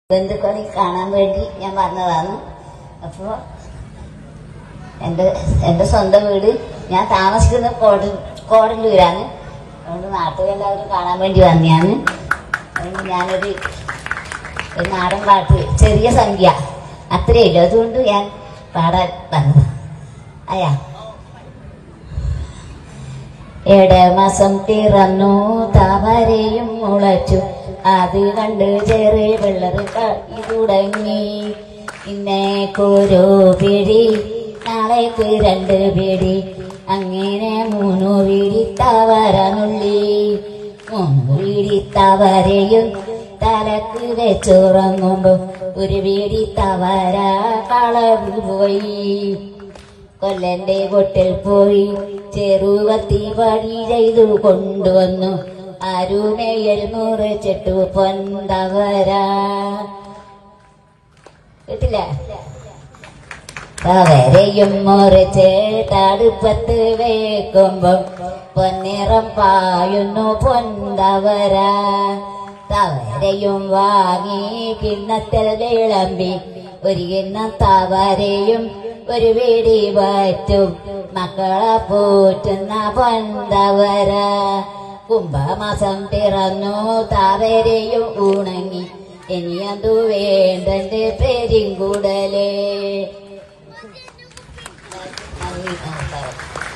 ബന്ധുക്കളെ കാണാൻ വേണ്ടി ഞാൻ വന്നതാണ് അപ്പോൾ എൻ്റെ എൻ്റെ സ്വന്തം വീട് ഞാൻ താമസിക്കുന്ന കോട കോടല്ലൂരാണ് അതുകൊണ്ട് നാട്ടുകാരെല്ലാവരും കാണാൻ വേണ്ടി വന്നതാണ് അതുകൊണ്ട് ഞാനൊരു ഒരു നാടൻ പാട്ട് ചെറിയ സംഖ്യ അത്രയേ ഉള്ളൂ അതുകൊണ്ട് ഞാൻ പാടാൻ വന്നത് അയാ എടമാസം പിറന്നു താമരയും മുളച്ചു അത് കണ്ട് ചെറിയ പിള്ളറ് കളി തുടങ്ങി ഇന്നേക്കൊരു പിടി നാളേക്ക് രണ്ട് പിടി അങ്ങനെ മൂന്നു പിടി തവരനുള്ളി മൂന്നു പിടി തവരയും തലക്ക് വെച്ചുറങ്ങുമ്പോ ഒരു പിടി തവര കളവ് പോയി കൊല്ലന്റെ കൊട്ടിൽ പോയി ചെറുകത്തി പണി ചെയ്തു കൊണ്ടുവന്നു അരുമയിൽ മുറിച്ചിട്ടു പൊന്തവരാ കേട്ടില്ല തവരയും മുറിച്ച് തടുപ്പത്ത് വേക്കുമ്പോ പൊന്നിറം പായുന്നു പൊന്തവര തവരയും വാങ്ങി കിണ്ണത്തിൽ വിളമ്പി ഒരു കിണ്ണം തവരയും ഒരു വീടി വറ്റും മക്കളെ പോറ്റുന്ന പൊന്തവര കുംഭമാസം പിറന്നു താവരയും ഉണങ്ങി ഇനി അതു വേണ്ടന്റെ പെരിങ്കുടലേ നന്ദി നമസ്കാരം